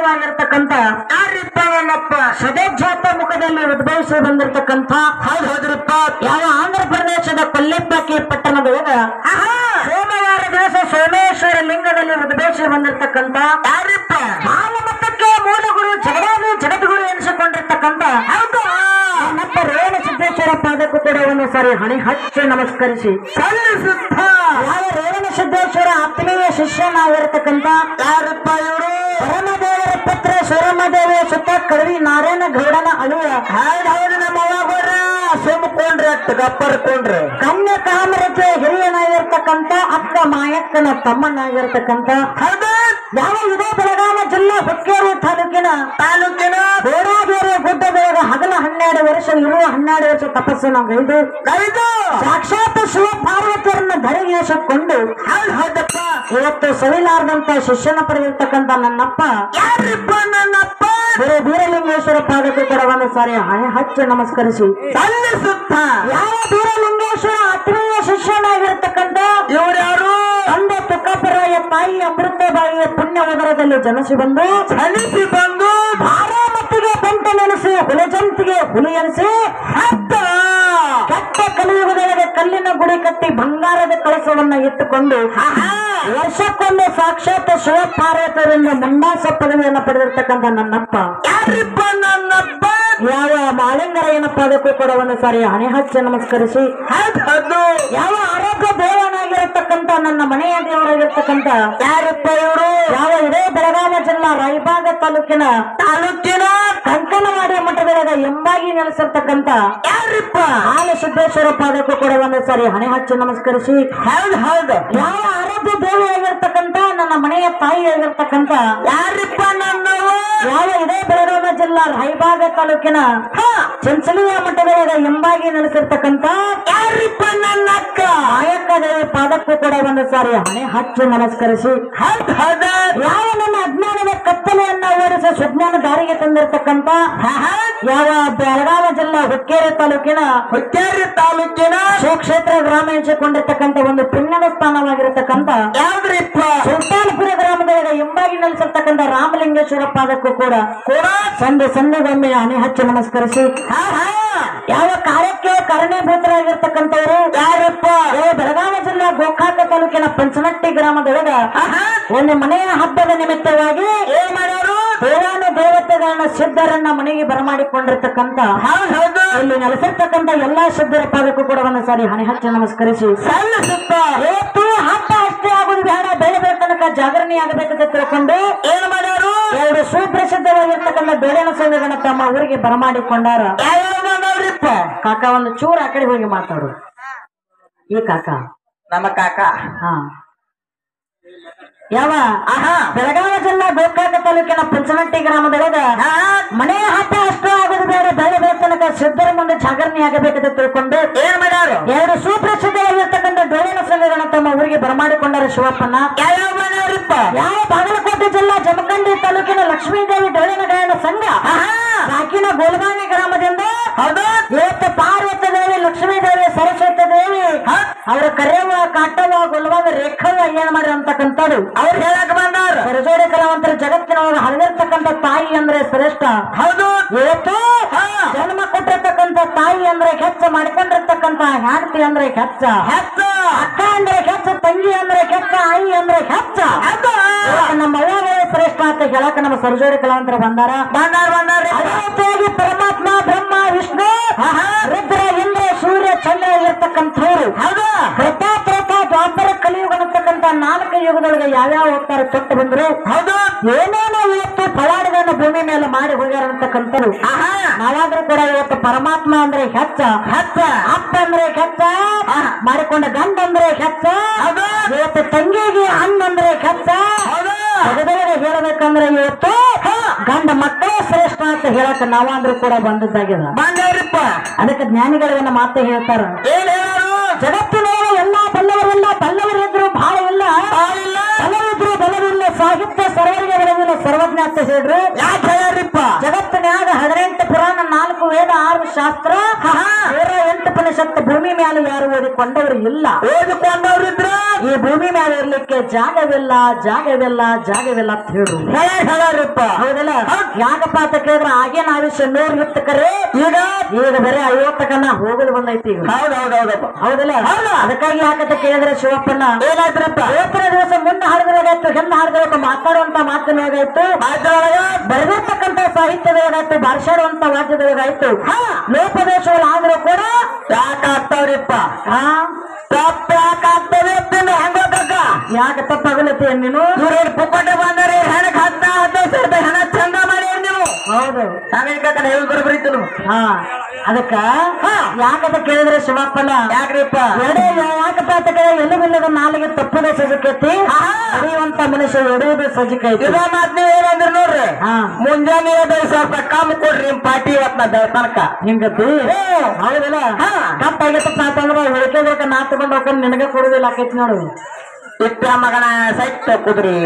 ಮಾನವವಾಗಿರ್ತಕ್ಕಂಥ ಯಾರಿಪ್ಪ ನನ್ನಪ್ಪ ಸದೋಜ್ಜಾತ ಮುಖದಲ್ಲಿ ಉದ್ಭವಿಸಿ ಬಂದಿರತಕ್ಕಂಥ ಹೌದು ಹೌದ್ರಿಪ್ಪ ಯಾವ ಆಂಧ್ರ ಪ್ರದೇಶದ ಕೊಲ್ಲಿಪಾಕಿ ಪಟ್ಟಣದೊಳಗ ಆಹಾ ಸೋಮವಾರ ದಿವಸ ಸೋಮೇಶ್ವರ ಲಿಂಗದಲ್ಲಿ ಉದ್ಭವಿಸಿ ಬಂದಿರತಕ್ಕಂಥ ಯಾರಿಪ್ಪ ಮಾನವತ್ತಕ್ಕೆ ಮೂಲಗುರು ಜಗದಾದಿ ಜಗದ್ಗುರು ಎನಿಸಿಕೊಂಡಿರ್ತಕ್ಕಂಥ ಹೌದು ನನ್ನಪ್ಪ ರೇಣ ಸಿದ್ದೇಶ್ವರ ಪಾದಕ್ಕೂ ಕೂಡ ಒಂದು ಸಾರಿ ಹಣೆ ಹಚ್ಚಿ ನಮಸ್ಕರಿಸಿ ಸಲ್ಲಿಸುತ್ತ ಯಾವ ರೇವಣ ಸಿದ್ದೇಶ್ವರ ಆತ್ಮೀಯ ಶಿಷ್ಯನಾಗಿರ್ತಕ್ಕಂಥ ಯಾರಿಪ್ಪ ಇವರು ಪರಮದೇವರ ಪುತ್ರ ಸುರಮದೇವಿಯ ಸುತ್ತ ಕಳವಿ ನಾರಾಯಣ ಗೌಡನ ಅಳುವ ಹೌದು ಹೌದು ನಮ್ಮ ಅವ್ವಗೋರ ಸುಮ್ಕೊಂಡ್ರಿ ಅಟ್ ಗಪ್ಪರ್ಕೊಂಡ್ರಿ ಕನ್ಯಾ ಕಾಮರತೆ ಹಿರಿಯನಾಗಿರ್ತಕ್ಕಂಥ ಅಕ್ಕ ಮಾಯಕ್ಕನ ತಮ್ಮನಾಗಿರ್ತಕ್ಕಂಥ ಹೌದು ಯಾವ ಇದೇ ಬೆಳಗಾವಿ ಜಿಲ್ಲಾ ಹುಕ್ಕೇರಿ ತಾಲೂಕಿನ ತಾಲೂಕಿನ ಗೋಡಾಬೇರೆ ಗುಡ್ಡದೊಳಗ ಹಗಲ ಹನ್ನೆರಡು ವರ್ಷ ಇರುವ ಹನ್ನೆರಡು ವರ್ಷ ತಪಸ್ಸನ್ನು ಗೈದು ಐದು ಸಾಕ್ಷಾತ್ ಶಿವ ಪಾರ್ವತಿಯರನ್ನ ಧರೆಗೇರಿಸಿಕೊಂಡು ಹೌದು ಹೌದಪ್ಪ ಇವತ್ತು ಸವಿಲಾರದಂತ ಶಿಷ್ಯನ ಪಡೆದಿರ್ತಕ್ಕಂಥ ನನ್ನಪ್ಪ ಯಾರಿಪ್ಪ ನನ್ನಪ್ಪ ಗುರು ಬೀರಲಿಂಗೇಶ್ವರ ಪಾದಕ್ಕೆ ಕೂಡ ಒಂದು ಸಾರಿ ಹಣೆ ಹಚ್ಚಿ ನಮಸ್ಕರಿಸಿ ಸಲ್ಲಿಸುತ್ತ ಯಾವ ಬೀರಲಿಂಗೇಶ್ವರ ಆತ್ಮೀಯ ಶಿಷ್ಯನಾಗಿರ್ತಕ್ಕಂಥ ಇವ್ರು ಯಾರು ತಂದೆ ತುಕ್ಕಪ್ಪರಾಯ ತಾಯಿ ಅಮೃತಬಾಯಿಯ ಪುಣ್ಯ ಉದರದಲ್ಲಿ ಜನಸಿ ಬಂದು ಸಲ್ಲಿಸಿ ಬಂದು ಭಾರಾಮತಿಗೆ ಬಂಟ ನೆನೆಸಿ ಹುಲಜಂತಿಗೆ ಹುಲಿ ಎನಿಸಿ ಹತ್ತ ಕೆಟ್ಟ ಕಲಿಯುಗದೊಳಗೆ ಕಲ್ಲಿನ ಗುಡಿ ಕಟ್ಟಿ ಬಂಗಾರದ ಕಳಸವನ್ನ ಇಟ್ಟುಕೊಂಡು ವರ್ಷಕ್ಕೊಮ್ಮೆ ಸಾಕ್ಷಾತ್ ಶಿವಪಾರ್ವತರಿಂದ ಮುಂಡಾಸ ಪದವಿಯನ್ನು ಪಡೆದಿರ್ತಕ್ಕಂಥ ನನ್ನಪ್ಪ ಯಾರಿಪ್ಪ ನನ್ನಪ್ಪ ಯಾವ ಮಾಳಿಂಗರ ಏನಪ್ಪ ಅದಕ್ಕೂ ಕೂಡ ಒಂದು ಸಾರಿ ಹಣೆ ಹಚ್ಚಿ ನಮಸ್ಕರಿಸಿ ಹೌದು ಹೌದು ಯಾವ ಆರೋಗ್ಯ ದೇವನಾಗಿರತಕ್ಕಂತ ನನ್ನ ಮನೆಯ ದೇವರಾಗಿರ್ತಕ್ಕಂತ ಯಾರಿಪ್ಪ ಇವರು ಯಾವ ಇದೇ ಬೆಳಗಾವಿ ಜಿಲ್ಲಾ ರಾಯಬಾಗ ತಾಲೂಕಿನ ತಾಲೂಕಿನ ಕಂಕನವಾಡಿ ಮಠದೊಳಗ ಎಂಬಾಗಿ ನೆಲೆಸಿರ್ತಕ್ಕಂತ ಯಾರಿಪ್ಪ ಹಾಲ ಸಿದ್ದೇಶ್ವರ ಪಾದಕ್ಕೂ ಕೂಡ ಒಂದು ಸಾರಿ ಹಣೆ ಹಚ್ಚಿ ನಮಸ್ಕರಿಸಿ ಹೌದು ಹೌದು ಯಾವ ಆರೋಗ್ಯ ದೇವಿಯಾಗಿರ್ತಕ್ಕಂತ ನನ್ನ ಮನೆಯ ತಾಯಿಯಾಗಿರ್ತಕ್ಕಂತ ಯಾರಿಪ್ಪ ನನ್ನವ ಯಾವ ಇದೇ ಬೆಳಗಾವಿ ಜಿಲ್ಲಾ ರಾಯಬಾಗ ತಾಲೂಕಿನ ಚಂಚಲಿಯ ಮಠದೊಳಗ ಎಂಬಾಗಿ ನೆಲೆಸಿರ್ತಕ್ಕಂತ ಯಾರಿಪ್ಪ ನನ್ನ ಅಕ್ಕ ಆಯಕ್ಕ ದೇವಿ ಪಾದಕ್ಕೂ ಕೂಡ ಒಂದು ಸಾರಿ ಹಣೆ ಹಚ್ಚಿ ನಮಸ್ಕರಿಸಿ ಹೌದು ಹೌದು ಯಾವ ನನ್ನ ಅಜ್ಞಾನದ ಕತ್ತಲೆಯನ್ನ ಓಡಿಸಿ ಸುಜ್ಞಾನ ದಾರಿಗೆ ತಂದಿರತಕ್ಕಂತ ಯಾವ ಬೆಳಗಾವಿ ಜಿಲ್ಲಾ ಹುಕ್ಕೇರಿ ತಾಲೂಕಿನ ಹುಕ್ಕೇರಿ ತಾಲೂಕಿನ ಶಿವಕ್ಷೇತ್ರ ಗ್ರಾಮ ಎನಿಸಿಕೊಂಡಿರ್ತಕ್ಕಂಥ ಒಂದು ಪುಣ್ಯದ ಸ್ಥಾನವಾಗಿರತಕ್ಕಂತ ಯಾವ್ದ್ರಿಪ್ಪ ಸುಲ್ತಾನ್ಪುರ ಗ್ರಾಮದೊಳಗೆ ಎಂಬಾಗಿ ನೆಲೆಸಿರ್ತಕ್ಕಂಥ ರಾಮಲಿಂಗೇಶ್ವರ ಪಾದಕ್ಕೂ ಕೂಡ ಕೂಡ ಸಂಧಿ ಸಂಧಿಗೊಮ್ಮೆ ಹಣೆ ಹಚ್ಚಿ ನಮಸ್ಕರಿಸಿ ಹಾ ಹಾ ಯಾವ ಕಾರ್ಯಕ್ಕೆ ಕಾರಣೀಭೂತರಾಗಿರ್ತಕ್ಕಂಥವರು ಯಾರಪ್ಪ ಯಾವ ಬೆಳಗಾವಿ ಜಿಲ್ಲಾ ಗೋಕಾಕ ತಾಲೂಕಿನ ಪಂಚನಟ್ಟಿ ಗ್ರಾಮದೊಳಗ ಆಹಾ. ಒಂದು ಮನೆಯ ಹಬ್ಬದ ನಿಮಿತ್ತವಾಗಿ ಏನ್ ಮಾಡ್ಯಾರು ದೇವಾನು ದೇವತೆಗಳನ್ನ ಸಿದ್ಧರನ್ನ ಮನೆಗೆ ಬರಮಾಡಿಕೊಂಡಿರ್ತಕ್ಕಂಥ ಹೌದು ಹೌದು ಇಲ್ಲಿ ನೆಲೆಸಿರ್ತಕ್ಕಂಥ ಎಲ್ಲಾ ಸಿದ್ಧರ ಪಾದಕ್ಕೂ ಕೂಡ ಒಂದು ಸಾರಿ ಹಣೆ ಹಚ್ಚಿ ನಮಸ್ಕರಿಸಿ ಸಲ್ಲಿಸುತ್ತ ಇವತ್ತು ಹಬ್ಬ ಅಷ್ಟೇ ಆಗುದು ಬೇಡ ಬೆಳಿಬೇಕು ತನಕ ಜಾಗರಣೆ ಆಗಬೇಕಂತ ತಿಳ್ಕೊಂಡು ಏನ್ ಮಾಡ್ಯಾರು ಎರಡು ಸುಪ್ರಸಿದ್ಧವಾಗಿರ್ತಕ್ಕಂಥ ಬೇಳೆನ ಸಂಘಗಳನ್ನ ತಮ್ಮ ಊರಿಗೆ ಬರಮಾಡಿಕೊಂಡಾರ ಯಾವ್ಯಾವ ಮಾಡ್ಯಾವ್ರಿಪ್ಪ ಕಾಕ ಒಂದು ಚೂರು ಆ ಕಡೆ ಹೋಗಿ ಮಾತಾಡು ಈ ಕಾಕ ನಮ್ಮ ಕಾಕ ಹಾ ಯಾವ ಆಹಾ ಬೆಳಗಾವಿ ಜಿಲ್ಲಾ ಗೋಕಾಕ ತಾಲೂಕಿನ ಪಂಚನಟ್ಟಿ ಗ್ರಾಮದೊಳಗ ಹಾ ಮನೆಯ ಹಬ್ಬ ಅಷ್ಟೇ ಆಗೋದು ಬೇಡ ಬೆಳೆ ತನಕ ಸಿದ್ಧರ ಮುಂದೆ ಜಾಗರಣೆ ಆಗಬೇಕಂತ ತಿಳ್ಕೊಂಡು ಏನ್ ಮಾಡ್ಯಾರು ಎರಡು ಸುಪ್ರಸಿದ್ಧವಾಗಿರ್ತಕ್ಕಂಥ ಡೊಳ್ಳಿನ ಸಂಘಗಳನ್ನ ತಮ್ಮ ಊರಿಗೆ ಬರಮಾಡಿಕೊಂಡಾರ ಶಿವಪ್ಪನ ಯಾವ್ಯಾವ ಮಾಡ್ಯಾವ್ರಿಪ್ಪ ಯಾವ ಬಾಗಲಕೋಟೆ ಜಿಲ್ಲಾ ಜಮಖಂಡಿ ತಾಲೂಕಿನ ಲಕ್ಷ್ಮೀದೇವಿ ಡೊಳ್ಳಿನ ಗಾಯನ ಸಂಘ ಆಹಾ ಸಾಕಿನ ಗೋಲ್ಬಾಣಿ ಗ್ರಾಮದಿಂದ ಹೌದು ಇವತ್ತು ಪಾರ್ವತಿ ದೇವಿ ಲಕ್ಷ್ಮೀ ದೇವಿ ಸರಸ್ವತಿ ದೇವಿ ಅವರ ಕರೆಯವ ಕಾಟವ ಗೊಲ್ವಾಗ ರೇಖವ ಏನ್ ಮಾಡ್ರಿ ಅಂತಕ್ಕಂಥದ್ದು ಅವ್ರು ಹೇಳಕ್ ಬಂದಾರ ಸರಜೋಡಿ ಕಲಾವಂತರ ಜಗತ್ತಿನೊಳಗೆ ಹರಿದಿರ್ತಕ್ಕಂಥ ತಾಯಿ ಅಂದ್ರೆ ಶ್ರೇಷ್ಠ ಹೌದು ಇವತ್ತು ಹಾ. ಜನ್ಮ ಕೊಟ್ಟಿರ್ತಕ್ಕಂಥ ತಾಯಿ ಅಂದ್ರೆ ಹೆಚ್ಚ ಮಾಡಿಕೊಂಡಿರ್ತಕ್ಕಂಥ ಹೆಂಡತಿ ಅಂದ್ರೆ ಹೆಚ್ಚ ಹೆತ್ತ ಅಕ್ಕ ಅಂದ್ರೆ ಹೆಚ್ಚ ತಂಗಿ ಅಂದ್ರೆ ಹೆಚ್ಚ ಆಯಿ ಅಂದ್ರೆ ಹೆಚ್ಚ ಹೌದು ಇವತ್ತು ನಮ್ಮ ಅವ್ವಗಳೇ ಶ್ರೇಷ್ಠ ಅಂತ ಹೇಳಕ ನಮ್ಮ ಸರಜೋಡಿ ಕಲಾವಂತರ ಬಂದಾರ ಬಂದಾರ ಬಂದಾರ ಅದೇ ರೀತಿಯಾಗಿ ಪರಮಾತ್ಮ ಬ್ರಹ್ಮ ವಿಷ್ಣು ರುದ್ರ ಇಂದ್ರ ಸೂರ್ಯ ಚಂದ್ರ ಇರ್ತಕ್ಕಂಥವ್ರು ಹೌದು ಪ್ರತಾ ಪ್ರತಾ ದ್ವಾಪರ ಕಲಿಯುಗ ಅನ್ನತಕ್ಕಂಥ ನಾಲ್ಕು ಯುಗದೊಳಗೆ ಯಾವ್ಯಾವ ಹೋಗ್ತಾರ ತೊಟ್ಟು ಬಂದ್ರು ಹೌದು ಏನೇನೋ ಇವತ್ತು ಫಲಾಡಿಗಳನ್ನ ಭೂಮಿ ಮೇಲೆ ಮಾಡಿ ಹೋಗ್ಯಾರ ಅಂತಕ್ಕಂಥವ್ರು ಆಹಾ ನಾವಾದ್ರೂ ಕೂಡ ಇವತ್ತು ಪರಮಾತ್ಮ ಅಂದ್ರೆ ಹೆಚ್ಚ ಹತ್ತ ಅಪ್ಪ ಅಂದ್ರೆ ಹೆಚ್ಚ ಮಾಡಿಕೊಂಡ ಗಂಡ ಅಂದ್ರೆ ಹೆಚ್ಚ ಹೌದು ಇವತ್ತು ತಂಗಿಗೆ ಅಣ್ಣ ಅಂದ್ರೆ ಹೆಚ್ಚ ಹೌದು ಜಗದೊಳಗೆ ಹೇಳಬೇಕಂದ್ರೆ ಇವತ್ತು ಗಂಡ ಮಕ್ಕಳೇ ಶ್ರೇಷ್ಠ ಅಂತ ಹೇಳಕ್ ನಾವಾದ್ರೂ ಕೂಡ ಬಂದದ್ದಾಗಿದೆ ಬಂದವ್ರಿಪ್ಪ ಅದಕ್ಕೆ ಜ್ಞಾನಿಗಳನ್ನ ಮಾತು ಹೇಳ್ತಾರ ಏನ್ ಹೇಳಾರು ಜಗತ್ತಿನೊಳಗೆ ಎಲ್ಲಾ ಬಲ್ಲವರಿಲ್ಲ ಬಲ್ಲವರಿದ್ರು ಬಹಳ ಇಲ್ಲ ಇಲ್ಲ ಬಲವಿದ್ರು ಬಲವಿಲ್ಲ ಸಾಹಿತ್ಯ ಸರ್ವರಿಗೆ ಬಲವಿಲ್ಲ ಸರ್ವಜ್ಞ ಅಂತ ಹೇಳ್ರಿ ಯಾಕೆ ಹೇಳ್ಯಾರಿಪ್ಪ ಜಗತ್ತಿನ್ಯಾಗ ಹದಿನೆಂಟು ಪುರಾಣ ನಾಲ್ಕು ವೇದ ಆರು ಶಾಸ್ತ್ರ ನೂರ ಎಂಟು ಉಪನಿಷತ್ತು ಭೂಮಿ ಭೂಮಿ ಮೇಲೆ ಯಾರು ಓದಿಕೊಂಡವರು ಇಲ್ಲ ಓದಿಕೊಂಡವ್ರಿದ್ರ ಈ ಭೂಮಿ ಮೇಲೆ ಇರ್ಲಿಕ್ಕೆ ಜಾಗವಿಲ್ಲ ಜಾಗವಿಲ್ಲ ಜಾಗವಿಲ್ಲ ಅಂತ ಹೇಳ್ರು ಹೇಳಾರಿಪ್ಪ ಹೌದಲ್ಲ ಯಾಕಪ್ಪ ಅಂತ ಕೇಳಿದ್ರೆ ಆಗೇನ ಆಯುಷ್ಯ ನೂರ್ ಇತ್ತು ಕರೆ ಈಗ ಈಗ ಬರೀ ಐವತ್ತಕ್ಕನ್ನ ಹೋಗೋದು ಬಂದೈತಿ ಈಗ ಹೌದ್ ಹೌದ್ ಹೌದಪ್ಪ ಹೌದಲ್ಲ ಅದಕ್ಕಾಗಿ ಯಾಕಂತ ಕೇಳಿದ್ರೆ ಶಿವಪ್ಪನ ಏನಾಯ್ತ್ರಪ್ಪ ಇವತ್ತಿನ ದಿವಸ ಮುಂದೆ ಹಾಡಿದ್ರಾಗಾಯ್ತು ಹಿಂದೆ ಹಾಡಿದ್ರಾಗ ಮಾತಾಡುವಂತ ಮಾತಿನಾಗಾಯ್ತು ಮಾತಾಡೋಣ ಬರೆದಿರ್ತಕ್ಕಂಥ ಸಾಹಿತ್ಯದೊಳಗಾಯ್ತು ಭಾಷಾಡುವಂತ ವಾದ್ಯದೊಳಗಾಯ್ತು ಲೋಪದೇಶಗಳು ಆದ್ರೂ ಕೂಡ ಯಾಕಾಗ್ತಾವ್ರಿಪ್ಪ ಆ ತಪ್ಪ ಯಾಕಾಗ್ತದೆ ಅಂತೀನಿ ಹೆಂಗೋಕಕ್ಕ ಯಾಕೆ ತಪ್ಪಾಗಲತ್ತೀಯ ನೀನು ಇವ್ರು ಪುಕ್ಕಟ್ಟೆ ಬಂದರೆ ಹೆಣಕ್ ಹತ್ತ ಹದಿನೈದು ಸಾವಿರ ರೂಪಾಯಿ ಹಣ ಚಂದ ಮಾಡಿ ನೀವು ಹೌದು ಹಂಗ ಹೇಳಿ ಬರಬರಿತ್ತು ನೀವು ಹಾ ಅದಕ್ಕ ಯಾಕಂತ ಕೇಳಿದ್ರೆ ಶಿವಪ್ಪನ ಯಾಕ್ರಿಪ್ಪ ಎಡೆ ಯಾಕಪ್ಪ ಅಂತ ಕೇಳಿದ್ರೆ ಎಲ್ಲಿಬಿಲ್ಲದ ನಾಲಿಗೆ ತಪ್ಪದೆ ಸಜಕೈತಿ ನಡೆಯುವಂತ ಮನುಷ್ಯ ಎಡೆಯುವುದು ಸಜ್ಜಕೈತಿ ಇದ ಮಾತ್ ನೀವ್ ಏನಂದ್ರಿ ನೋಡ್ರಿ ಹಾ ಮುಂಜಾನೆ ಎದ್ದು ಸ್ವಲ್ಪ ಕಮ್ಮಿ ಕೊಡ್ರಿ ನಿಮ್ ಪಾರ್ಟಿ ಇವತ್ ನಾ ಬೆಳ ತನಕ ಹಿಂಗತಿ ಹೌದಲ್ಲ ಕಪ್ಪಾಗೈತಪ್ಪ ಅಂತಂದ್ರೆ ಉಳಿಕೆಬೇಕು ನಾ ತಗೊಂಡ್ ಹೋಗ್ಕೊಂಡು ನಿನಗೆ ಕೊಡುದಿಲ್ಲ ಆಕೈತಿ ನೋಡು ಇಟ್ಟ ಮಗನ ಸೈಟ್ ಕುದ್ರಿ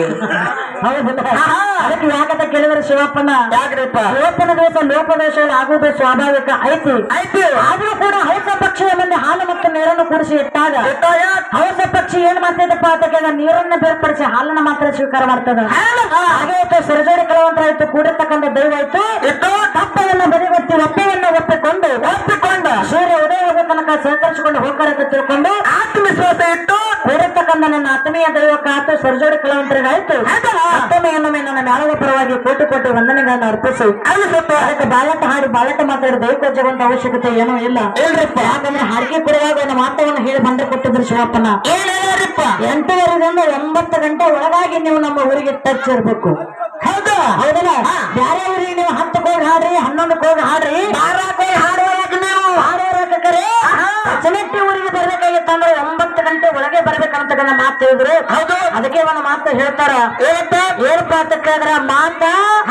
ಹೌದಲ್ಲ ಅದಕ್ಕೆ ಯಾಕಂತ ಕೇಳಿದ್ರೆ ಶಿವಪ್ಪನ ಯಾಕ್ರಿಪ್ಪ ಶಿವಪ್ಪನ ದಿವಸ ಲೋಪದೇಶಗಳು ಆಗುವುದು ಸ್ವಾಭಾವಿಕ ಐತಿ ಐತಿ ಆದ್ರೂ ಕೂಡ ಹಂಸ ಪಕ್ಷಿಯ ಮುಂದೆ ಹಾಲು ಮತ್ತು ನೀರನ್ನು ಕೂಡಿಸಿ ಇಟ್ಟಾಗ ಇಟ್ಟ ಯಾಕ್? ಹಂಸ ಪಕ್ಷಿ ಏನ್ ಮಾಡ್ತೈತಪ್ಪ ಅಂತ ಕೇಳಿದ್ರೆ ನೀರನ್ನ ಬೇರ್ಪಡಿಸಿ ಹಾಲನ್ನ ಮಾತ್ರ ಸ್ವೀಕಾರ ಮಾಡ್ತದ ಹಾಗೆ ಆಯ್ತು ಸರಜೋಡಿ ಕಲಾವಂತರ ಆಯ್ತು ಕೂಡಿರ್ತಕ್ಕಂಥ ದೈವ ಆಯ್ತು ಇಟ್ಟು ತಪ್ಪವನ್ನ ಬದಿಗೊತ್ತಿ ಒಪ್ಪವನ್ನ ಒಪ್ಪಿಕೊಂಡು ಒಪ್ಪಿಕೊಂಡ ಸೂರ್ಯ ಉದಯ ಆಗೋ ತನಕ ಸಹಕರಿಸಿಕೊಂಡು ಹೋಗ್ತಾರೆ ಅಂತ ತಿಳ್ಕೊಂಡು ಆತ್ಮವಿಶ್ವಾಸ ಇಟ್ಟು ಕೂಡಿರ್ತಕ್ಕಂಥ ನನ್ನ ಆತ್ಮೀಯ ದೈವಕ್ಕಾಯ್ತು ಸರ್ಜೋಡಿ ಕಲಾವಂತರಿಗಾಯ್ತು ಮತ್ತೊಮ್ಮೆ ಇನ್ನೊಮ್ಮೆ ನನ್ನ ಮ್ಯಾಲದ ಪರವಾಗಿ ಕೋಟಿ ಕೋಟಿ ವಂದನೆಗಳನ್ನು ಅರ್ಪಿಸಿ ಅಲ್ಲಿ ಸ್ವಲ್ಪ ಅದಕ್ಕೆ ಬಾಲಟ ಹಾಡಿ ಬಾಲಟ ಮಾತಾಡಿ ದೈವಕೋಜಗುವಂತ ಅವಶ್ಯಕತೆ ಏನೂ ಇಲ್ಲ ಇಲ್ರಿಪ್ಪ ಯಾಕಂದ್ರೆ ಹಾಡಿಕೆ ಕೊಡುವಾಗ ಒಂದು ಮಾತವನ್ನು ಹೇಳಿ ಬಂದ್ರೆ ಕೊಟ್ಟಿದ್ರು ಶಿವಪ್ಪನ ಏನ್ ಹೇಳಿರಿಪ್ಪ ಎಂಟೂವರೆದಿಂದ ಒಂಬತ್ತು ಗಂಟೆ ಒಳಗಾಗಿ ನೀವು ನಮ್ಮ ಊರಿಗೆ ಟಚ್ ಇರ್ಬೇಕು ಹೌದು ಹೌದಲ್ಲ ಬೇರೆ ಊರಿಗೆ ನೀವು ಹತ್ತು ಕೋಗಿ ಹಾಡ್ರಿ ಹನ್ನೊಂದು ಕೋಗಿ ಹಾಡ್ರಿ ಮಾರಾಕೋಯ್ ಹಾಡುವಾಗ ನೀವು ಹಾಡೋರಾಕರೆ ಪಚನೆಟ್ಟಿ ಊರಿಗೆ ಬರ್ಬೇಕಾಗಿತ್ತಂದ್ರೆ ಒಂಬತ್ತು ಗಂಟೆ ಒಳಗೆ ಬರ್ಬೇಕಂತ ಮಾತು ಹೇಳಿದ್ರು ಹೌದು ಅದಕ್ಕೆ ಒಂದು ಮಾತು ಹೇಳ್ತಾರ ಏನಂತ ಏನಪ್ಪ ಅಂತ ಕೇಳಿದ್ರ ಮಾತ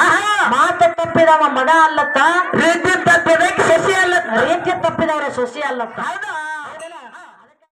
ಮಾತು ತಪ್ಪಿದವ ಮಗ ಅಲ್ಲತ್ತ ಪ್ರೀತಿ ತಪ್ಪಿದಕ್ಕೆ ಶಶಿ ಅಲ್ಲ ರೀತಿ ತಪ್ಪಿದವರ ಸೊಸಿ ಅಲ್ಲತ್ತ ಹೌದಾ